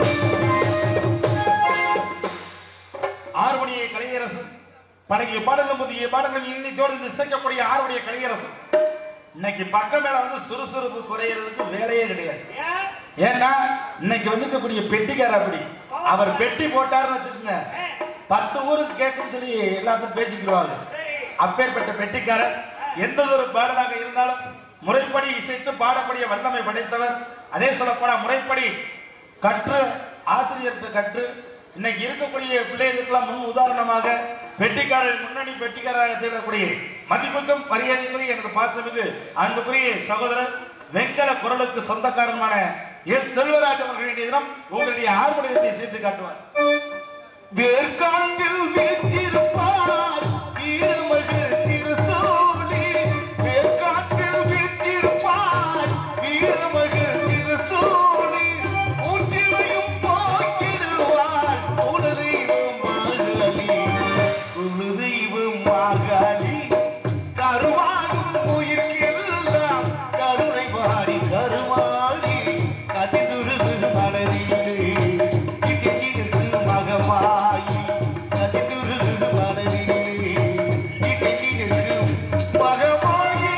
ஆறுமணியை கலையரசு பழகிய பாடலும் புதிய பாடல்கள் இன்னிச்சோடு இசைக்கக்கூடிய ஆறுமணிய கலையரசு இன்னைக்கு பக்கம் மேல வந்து சுறுசுறுப்பு குறையிறதுக்கு வேலையே கிடையாது ஏன்? ஏன்னா இன்னைக்கு வந்துக்கக்கூடிய பெட்டிக்கார அப்படி அவர் பெட்டி போட்டாருன்னு வச்சுக்கோங்க பத்து ஊருக்கு கேட்கும் சொல்லி எல்லாத்தையும் பேசிக்கிடுவாங்க சரி அப்பேற்பட்ட பெட்டிக்காரர் எந்த ஒரு பாடலாக இருந்தாலும் முறைப்படி இசைத்து பாடக்கூடிய வல்லமை படைத்தவர் அதே சொல்லப்போனா முறைப்படி கற்று ஆசிரியர்கிட்ட கற்று இன்னைக்கு இருக்கக்கூடிய பிள்ளைகளுக்கெல்லாம் முன் உதாரணமாக பெட்டிக்காரர் முன்னணி பெட்டிக்காரராக திகழக்கூடிய மதிப்புக்கும் மரியாதைக்குரிய எனது பாசமிகு அன்புக்குரிய சகோதரர் வெங்கல குரலுக்கு சொந்தக்காரமான எஸ் செல்வராஜ் அவர்கள் இன்றைய தினம் உங்களுடைய ஆர்வலகத்தை சேர்த்து காட்டுவார் வேர்க்காட்டில் வீற்றிருப்பார் ஈரமகள் திருசோழி வேர்க்காட்டில் வீற்றிருப்பார் ஈரமகள் திருசோழி ஊற்றிலையும் போக்கிடுவார் குலதெய்வம் மாகாளி குலதெய்வம் மாகாளி கருவாகும் உயிர்க்கெல்லாம் கருணை மாறி கருமாறி கதிதுருது மலரிலே இடிக்கிடுது மகமாயி கதிதுருது மலரிலே இடிக்கிடுது மகமாயி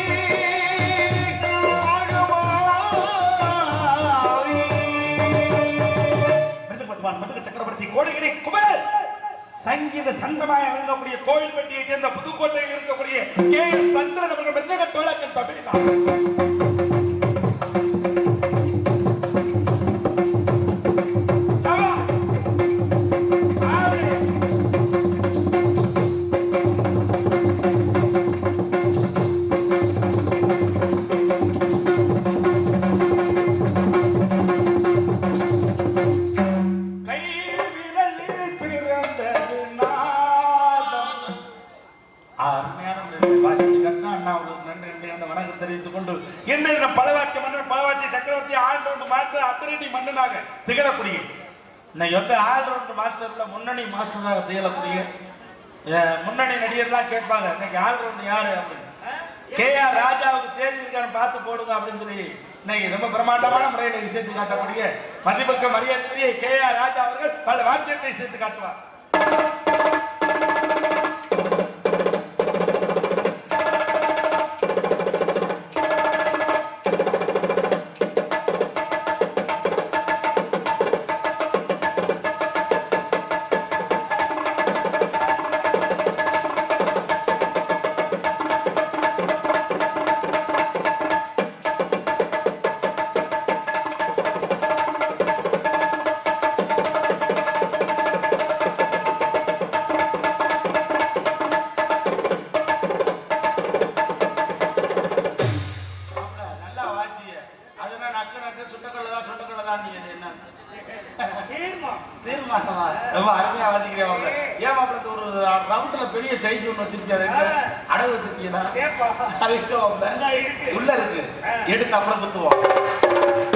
மகமாயி மெதுபட்டுவான் மதுக சக்கரவர்த்தி கோடிகிரி குமரன் சங்கீத சங்கமாய் விளங்கக்கூடிய கோயில்பட்டியை சேர்ந்த புதுக்கோட்டையில் இருக்கக்கூடிய கே எஸ் சந்திரன் அவர்கள் மெதுக டோலக்கன் தமிழ் கை விரலில் பிறந்த வாசித்து கட்டினா அண்ணா அவர்களுக்கு நன்றி நன்றி அந்த வணக்கம் தெரிவித்துக் கொண்டு இன்றைய தினம் பலவாக்கிய மன்னர் பலவாக்கிய சக்கரவர்த்தி ஆல்ரவுண்ட் மாஸ்டர் அத்தனை மன்னனாக திகழக்கூடிய இன்னைக்கு வந்து ஆல்ரவுண்ட் மாஸ்டர்ல முன்னணி மாஸ்டராக திகழக்கூடிய அஹ், முன்னணி நடிகர்லாம் கேட்பாங்க இன்னைக்கு ஆல்ரவுண்ட் யாரு அப்படின்னு கே ஆர் ராஜாவுக்கு தேதி இருக்கான்னு பார்த்து போடுங்க அப்படின்னு சொல்லி இன்னைக்கு ரொம்ப பிரம்மாண்டமான முறையில் இசைத்து காட்டக்கூடிய மதிப்புக்க மரியாதைக்குரிய கே ஆர் ராஜா அவர்கள் பல வாக்கியத்தை இசைத்து காட்டுவார் மாப்பிள, நல்லா வாச்சிய அதுனா நக்கு நக்கு சுட்டக்கல்லதா சுட்டக்கல்லதா நீ அது என்ன தீர்மா தீர்மானமா ரொம்ப அருமையா வாசிக்கிறேன் மாப்பிள ஏன் மாப்பிள இந்த ஒரு ரவுண்ட்ல பெரிய சைஸ் ஒண்ணு வச்சிருக்கியா அது எங்க? அடகு வச்சிருக்கீங்களா கேப்பா அது இருக்கு மாப்பிள. இந்தா இருக்கு. உள்ள இருக்கு எடுத்து அப்புறம் குத்துவோம்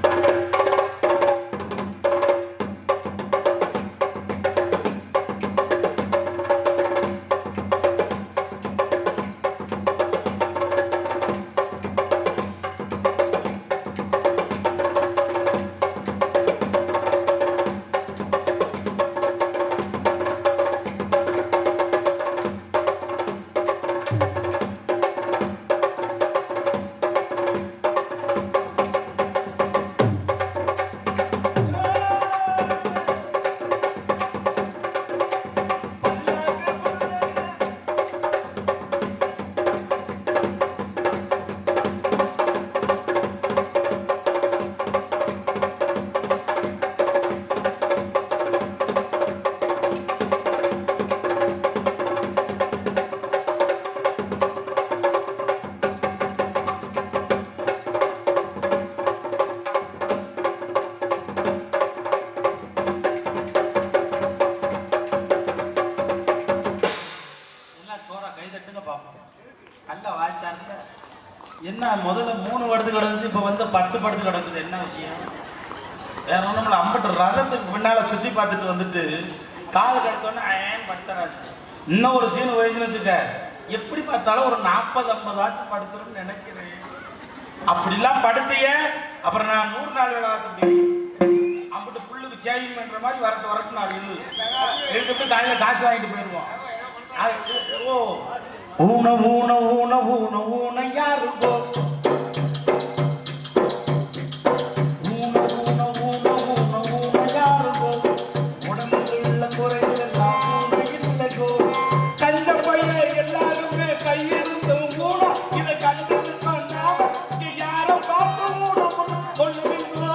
எல்லாம் சோறா கை தட்டுங்க பாப்போம் நல்லா வாய்ச்சாங்க என்ன முதல்ல மூணு படுத்து கிடந்துச்சு இப்ப வந்து பத்து படுத்து கிடக்குது என்ன விஷயம் வேற ஒண்ணும் இல்ல அம்பட்டு ரதத்துக்கு பின்னால சுத்தி பார்த்துட்டு வந்துட்டு கால் கடுத்தோடனே ஏன் படுத்துறாரு இன்னும் ஒரு சீன் வயசுன்னு வச்சுக்க எப்படி பார்த்தாலும் ஒரு நாற்பது ஐம்பது ஆச்சு படுத்துருன்னு நினைக்கிறேன் அப்படிலாம் படுத்திய அப்புறம் நான் நூறு நாள் வேலை பார்க்க அம்பிட்டு புல்லுக்கு சேவிங் பண்ற மாதிரி வரட்டு வரட்டு நான் இழு எழுதிட்டு காலையில காசு வாங்கிட்டு போயிடுவோம் அது, ஓ ஊன ஊன ஊன ஊன ஊன யாருக்கோ ஊன ஊன ஊன ஊன ஊன யாருக்கோ உடம்பில் உள்ள குறைகள் எல்லாம் ஊன இல்லைக்கோ கண்ட பையன் எல்லாருமே கையிருந்தும் ஊன இதை கண்டு சொன்னா யாரை பார்த்து ஊன சொல்லுவீங்களோ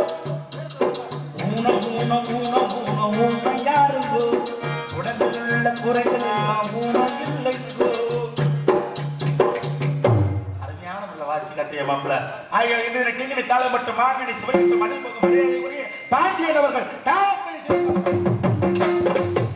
ஊன ஊன ஊன ஊன ஊன யாருங்கோ உடம்பில் உள்ள குறைகள் எல்லாம் ஊன இல்லைங்கோ அருமையான நல்ல வாசி கட்டிய மாப்பிள ஆகிய இன்றைய கிங்கினி தாளப்பட்டு மாங்கனி சிவனிக்கு மணிமுக மரியாதைக்குரிய பாண்டியன் அவர்கள் தாக்கல் செய்தார்.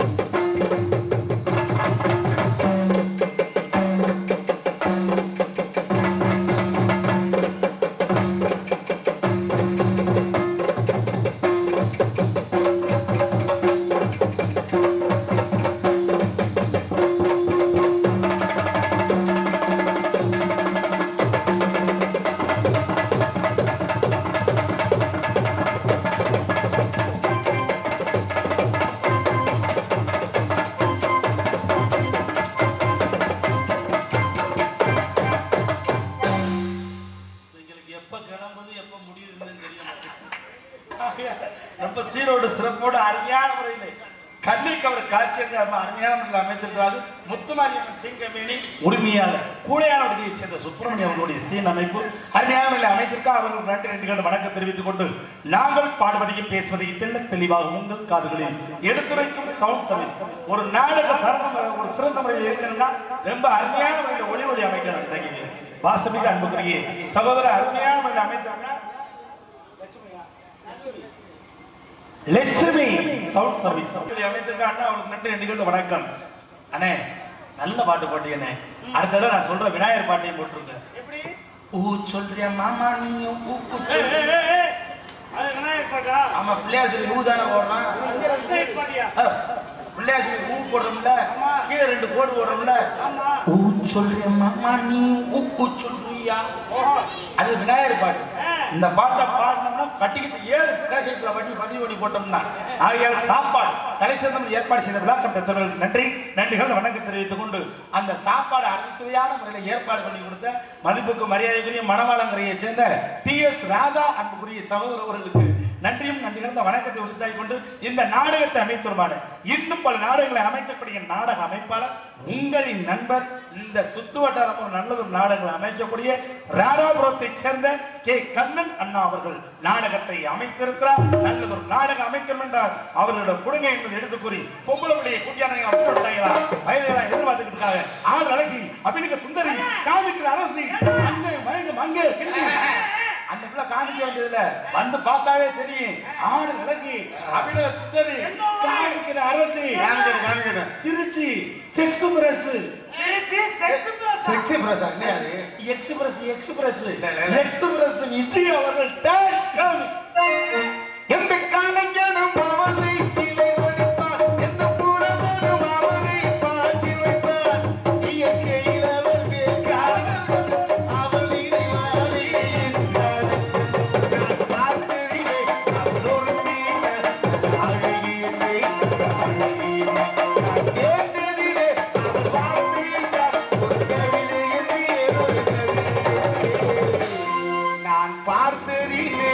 எங்களுக்கு எப்ப கிளம்புது எப்ப முடியுதுன்னு தெரிய மாட்டேங்குது ரொம்ப சீரோடு சிறப்போடு அருமையான முறையில் கண்ணுக்கு அவர் காட்சியாக ரொம்ப அருமையான முறையில் அமைத்திருக்கிறார்கள் முத்துமாரியம்மன் சிங்கமேனி உரிமையாளர் கூடையாளர்களை சேர்ந்த சுப்பிரமணிய அவர்களுடைய சீன் அமைப்பு அருமையான முறையில் அமைத்திருக்க அவர்கள் நன்றி நன்றிகள் வணக்கம் தெரிவித்துக் கொண்டு நாங்கள் பாடுவதையும் பேசுவதையும் தெள்ள தெளிவாக உங்கள் காதுகளில் எடுத்துரைக்கும் சவுண்ட் சர்வீஸ் ஒரு நாடக சிறந்த ஒரு சிறந்த முறையில் இருக்கணும்னா ரொம்ப அருமையான முறையில் ஒளி ஒளி அமைக்கணும் இன்றைக்கு வாசமிக அன்புக்குரிய சகோதரர் அருமையான முறையில் அமைத்தாங்கன்னா லட்சுமி சவுண்ட் சர்வீஸ் அமைத்திருக்க அண்ணா அவங்களுக்கு நன்றி நிகழ்ந்த வணக்கம் அண்ணே நல்ல பாட்டு போட்டீங்கண்ணே அடுத்த தடவை நான் சொல்ற விநாயகர் பாட்டையும் போட்டுருங்க எப்படி ஊ சொல்றியா மாமா நீயும் ஊ ஊ ஏய், சொல்றியா? ஏய், ஏய், ஏய். அது விநாயகர் பாட்டா ஆமா பிள்ளையார் சொல்லி ஊ தானே போடுறான் விநாயகர் பாட்டியா அஹ், பிள்ளையார் சொல்லி ஊ போடுறோம்ல ஆமா. கீழே ரெண்டு கோடு போடுறோம்ல ஆமா ஊ சொல்றியா மாமா நீ ஊ ஊ சொல்றியா ஓஹோ அது விநாயகர் பாட்டு ஆ. இந்த பாட்டை பாடினோம்னா கட்டிக்கிட்டு ஏழு கேசட்ல வட்டி பதிவு பண்ணி போட்டோம்னா ஆகையால் சாப்பாடு தலை சிறந்த ஏற்பாடு செய்த விழாக்கம் பெற்றவர்கள் நன்றி நன்றிகள் வணக்கம் தெரிவித்துக் கொண்டு அந்த சாப்பாடு அறுசுவையான முறையில் ஏற்பாடு பண்ணி கொடுத்த மதிப்புக்கு மரியாதைக்குரிய மணவாளங்கரையை சேர்ந்த டி எஸ் ராதா அன்புக்குரிய சகோதரர் அவர்களுக்கு நன்றியும் நன்றி கலந்த வணக்கத்தை உறுத்தாய் கொண்டு இந்த நாடகத்தை அமைத்துருமான இன்னும் பல நாடகங்களை அமைக்கக்கூடிய நாடக அமைப்பாளர் உங்களின் நண்பர் இந்த சுத்து வட்டாரம் ஒரு நல்லதும் நாடகங்களை அமைக்கக்கூடிய ராராபுரத்தை சேர்ந்த கே கண்ணன் அண்ணா அவர்கள் நாடகத்தை அமைத்திருக்கிறார் நல்லதொரு நாடகம் அமைக்கணும் என்றார் அவர்களிடம் கொடுங்க என்பதை எடுத்து கூறி பொம்பளுடைய கூட்டியான விட்டாங்களா வயதில எதிர்பார்த்துக்கிட்டு இருக்காங்க ஆள் அழகி அபிநக சுந்தரி காமிக்கிற அரசி அங்கே மயங்கும் அங்கே கிண்டி அந்த பிள்ளை காமிக்க வேண்டியதுல வந்து பார்த்தாவே தெரியும் ஆடு அழகி அபிநக சுந்தரி காமிக்கிற அரசி காமிக்கணும், காமிக்கணும். Trichy sex press Trichy sex plus sexy பிரசா என்ன அது எக்ஸ்பிரஸ் எக்ஸ்பிரஸ் இல்ல, இல்ல. எக்ஸ்பிரஸ் விஜய் அவர்கள் டேக் காமி. எந்த காலஞனும் அவனை சிலை வடிப்பான் எந்த புறவனும் அவனை பாட்டி வைப்பான் இயற்கையில் அவன் மேல் காதல் அவள் இனிவாளி என்றான். நான் பார்த்ததிலே அவள் ஒரு மீன அழகியில்லை, அழகியில்லை. நான் கேட்டதிலே அவள் வார்த்தையில்லை, ஒரு கவிதை என்றே ஒரு கவிதை. நான் பார்த்ததிலே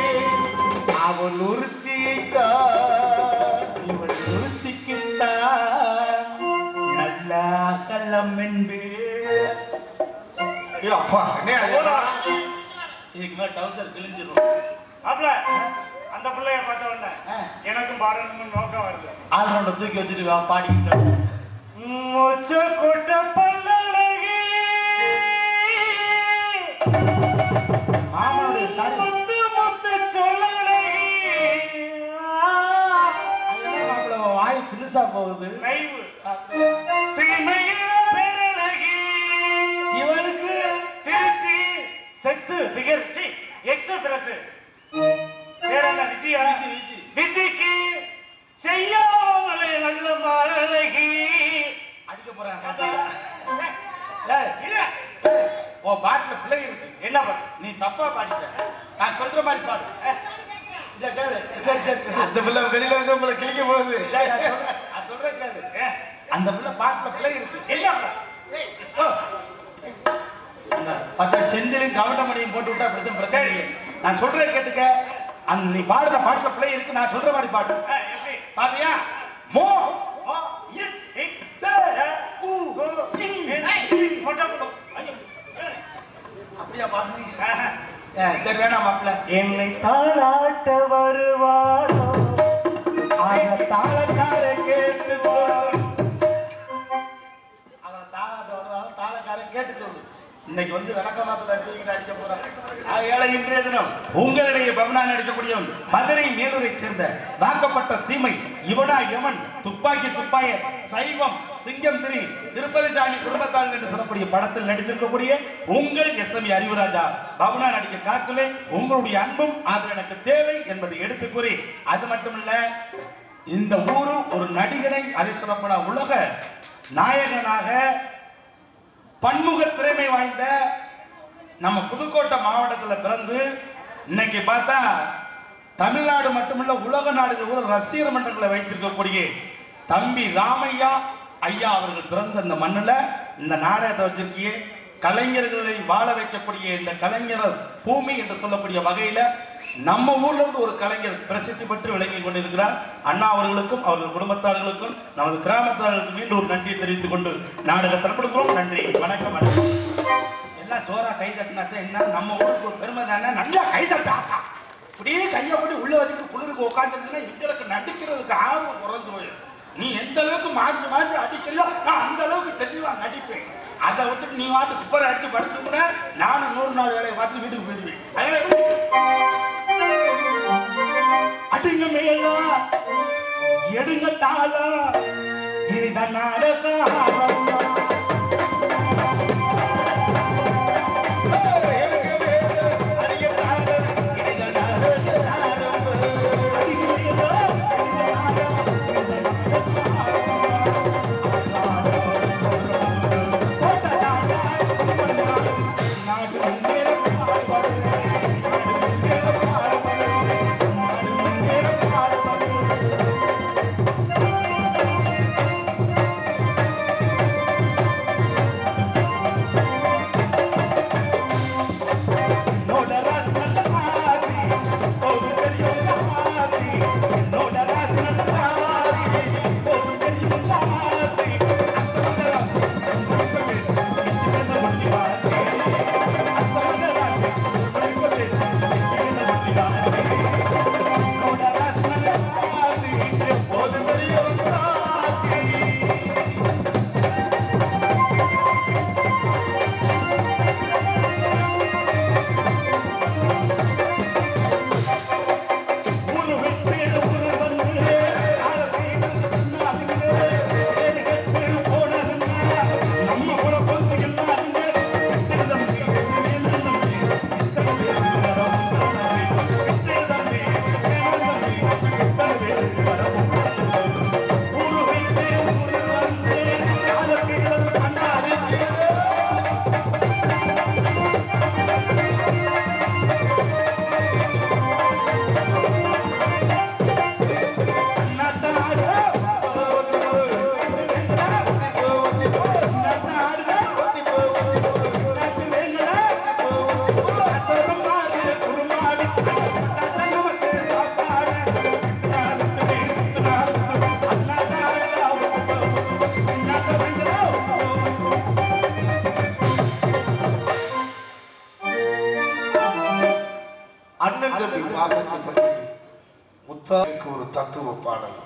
அவன் ஒருத்தியைத்தான் இவள் நிறுத்திக்கிட்டான் நல்ல கள்ளம் என்பே ஏய் அப்பா என்ன அது? இதுக்கு மேல டவுசர் கிழிஞ்சிரும் அப்பல அந்த பிள்ளைய பார்த்த உடனே ஆ. எனக்கும் பாடணும்னு நோக்கம் வருது ஆல்ரவுண்டர் தூக்கி வச்சுட்டு வா பாடிக்கிட்டு மூச்சு கொட்ட பல்லழகி மாமனுடைய சாரி முத்து முத்து சொல்லழகி அதெல்லாம் மாப்பிள்ளை உன் வாய் தினுசா போகுது நைவு சீமையில் பேரழகி இவனுக்கு Trichy sex figure C X plus பேர் என்ன விஜயா விஜய்க்கு செய்யாமலே நல்ல மழகி அடிக்க போறான் பாத்தியா? ஏய், இல்ல ஏய், உன் பாட்டுல பிள்ளை இருக்கு என்ன பண்ண நீ தப்பா பாடிட்ட நான் சொல்ற மாதிரி பாடு ஏய், இதை கேளு சரி சரி அந்த பிள்ளை வெளியில வந்து உங்களை கிழிக்க போகுது ஏய், நான் சொல்றேன், நான் சொல்றேன் கேளு ஏய், அந்த பிள்ளை பாட்டுல பிள்ளை இருக்கு என்ன ஓ. அந்த பத்து செந்திலையும் கவட்டமணியும் போட்டு விட்டா பிரச்சனை பிரச்சனை இல்லை. நான் சொல்றதை கேட்டுக்க அந்த நீ பாடுற பாட்டுல பிள்ளை இருக்கு நான் சொல்ற மாதிரி பாடு எப்படி பாத்தியா மோ ஓ, இ- இ- த- உ, உ, இ, இ, கொண்ட கொண்டு. ஐயோ. ஏய். அப்படியா பாடுறீங்க ஏய், சரி வேணாம் மாப்பிள்ள என்னை தாளாட்ட வருவாரோ அந்த தாளக்கார கேட்டு போடும் அவன் தாளாட்ட வருவாங்க தாளக்காரன் கேட்டு சொல்லு இன்னைக்கு வந்து விளக்கமாத்துல தூக்கிட்டு அடிக்க போறான் ஆகையால இன்றைய தினம் உங்களிடையே பவனான் அடிக்கக்கூடியவன் மதுரை மேலூரை சேர்ந்த வாக்கப்பட்ட சீமை இவனா யமன் துப்பாக்கி துப்பாய சைவம் சிங்கம் திரி திருப்பதி சாமி குடும்பத்தால் என்று சொல்லக்கூடிய படத்தில் நடித்திருக்கக்கூடிய உங்கள் எஸ் எம் அறிவுராஜா பவனா நடிக்க காத்திலே உங்களுடைய அன்பும் அது எனக்கு தேவை என்பதை எடுத்து கூறி அது மட்டுமல்ல இந்த ஊரு ஒரு நடிகனை அதை சொல்லப்பட உலக நாயகனாக பன்முக திறமை வாய்ந்த நம்ம புதுக்கோட்டை மாவட்டத்துல பிறந்து இன்னைக்கு பார்த்தா தமிழ்நாடு மட்டுமல்ல உலக நாடுகள் கூட ரசிகர் மன்றங்களை வைத்திருக்கக்கூடிய தம்பி ராமையா ஐயா அவர்கள் பிறந்த இந்த மண்ணுல இந்த நாடகத்தை வச்சிருக்கியே கலைஞர்களை வாழ வைக்கக்கூடிய இந்த கலைஞர் பூமி என்று சொல்லக்கூடிய வகையில நம்ம ஊர்ல இருந்து ஒரு கலைஞர் பிரசித்தி பெற்று விளங்கி கொண்டிருக்கிறார் அண்ணா அவர்களுக்கும் அவர்கள் குடும்பத்தார்களுக்கும் நமது கிராமத்தார்களுக்கும் மீண்டும் ஒரு நன்றியை தெரிவித்துக் கொண்டு நாடகத்தை தரப்படுகிறோம் நன்றி வணக்கம் வணக்கம் எல்லாம் சோறா கை தட்டினாத்தான் என்ன நம்ம ஊருக்கு ஒரு பெருமை தானே நல்லா கை தட்டாக்கா அப்படியே கையை போட்டு உள்ள வச்சுட்டு குளிருக்கு உட்காந்துருந்தா எங்களுக்கு நடிக்கிறதுக்கு ஆர்வம் குறைஞ்சு போயிடும் நீ எந்த அளவுக்கு மாற்றி மாற்றி அடிக்கலையோ நான் அந்த அளவுக்கு தெளிவா நடிப்பேன் அதை விட்டுட்டு நீ வாட்டு குப்பரை அடிச்சு படுத்துக்கூட நானும் நூறு நாள் வேலையை பார்த்து வீட்டுக்கு போயிடுவேன் அதனால அடிங்க மேலா எடுங்க தாளா இதுதான் நாடகம் எனக்கு ஒரு தத்துவ பாடல்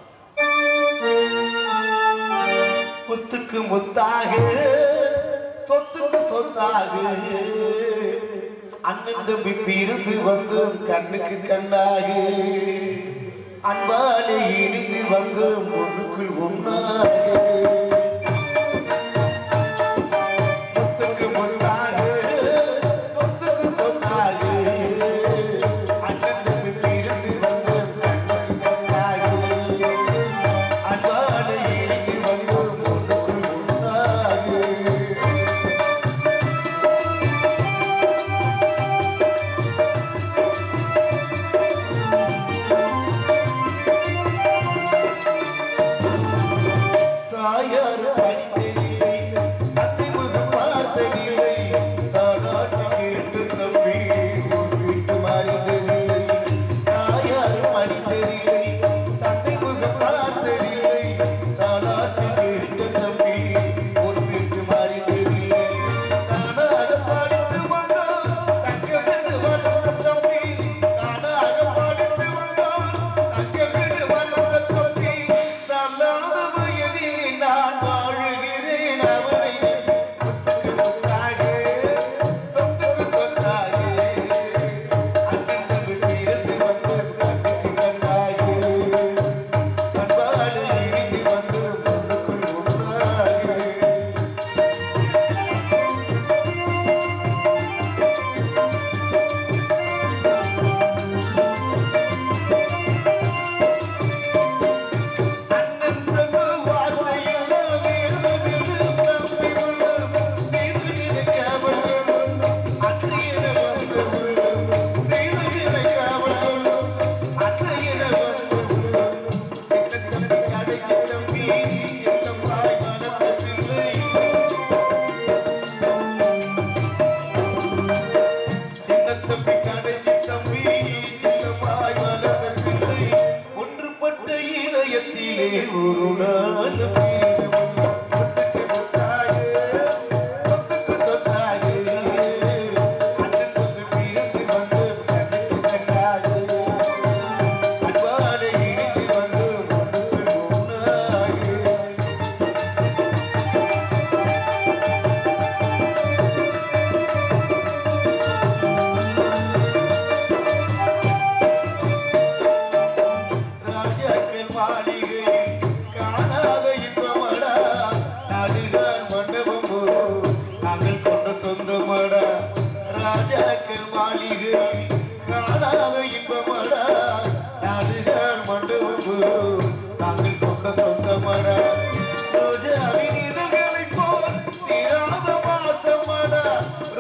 முத்துக்கு முத்தாக சொத்துக்கு சொத்தாக அண்ணன் தம்பி பிரிந்து வந்து கண்ணுக்கு கண்ணாக அன்பாலே இணைந்து வந்து முன்னுக்குள் ஒன்றாக சொத்துக்கு முத்தாக சொத்துக்கு சொத்தாக அண்ணன் தம்பி பிரிந்து வந்து கண்ணுக்கு கண்ணாக அன்பாலே இணைந்து வந்து முன்னுக்குள் ஒன்றாக தாயார் படித்ததில்லை அத்திமுகம் பார்த்ததில்லை தானாட்டு கேட்டு தம்பி உன் வீட்டு மாறியதில்லை தாயார் படித்ததில்லை அத்திமுகம் பார்த்ததில்லை தானாட்டு கேட்டு தம்பி உன் வீட்டு மாறியதில்லை தானாக படித்து வந்தோம் தங்கமென்று வளர்ந்த தம்பி தானாக படித்து வந்தோம் தங்கமென்று வளர்ந்த தம்பி தள்ளாத வயதில் நான் வாழுகிறேன் அவனை சொத்துக்கு சொத்தாக, சொத்துக்கு சொத்தாக, அண்ணன் தம்பி பிறந்து வந்து கண்ணுக்கு கண்ணாக, அன்பாடு இணைந்து வந்து முன்னுக்குள் ஒன்றாக. அண்ணன் தம்பி வார்த்தையில் வேதமில்லை தம்பிகளும் நீதி நினைக்காமலும் அத்தையிட வந்தவர்களும் நீதி நினைக்காமலும் அத்தையிட வந்தவர்களும் சின்ன தம்பி கடைக்கு தம்பி எல்லாம் தாய் மனதில்லை சின்ன தம்பி கடைசி தம்பி செல்லமாய் வளர்ந்ததில்லை ஒன்றுபட்ட இதயத்திலே ஒரு நாள் சொத்துக்கு சொத்தாக, சொத்துக்கு சொத்தாக, அண்ணன் தம்பி பிரிந்து வந்து கண்ணுக்கு கண்ணாக, அன்பாலே இணைந்து வந்து ஒன்றுக்குள் ஒன்றாக. ராஜாக்கள் மாளிகையில் காணாத இன்பமடா நாடுகார் மண்டபம் ஒரு நாங்கள் கொண்ட சொந்தமடா ராஜாக்கள் மாளிகையில் காணாத இன்பமடா நாடுகார் மண்டபம் ஒரு நாங்கள் கொண்ட சொந்தமடா ரோஜாவின் இதழ்களைப் போல் தீராத பாசமடா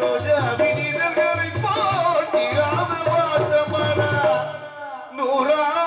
ரோஜாவின் இதழ்களைப் போல் தீராத பாசமடா நூறா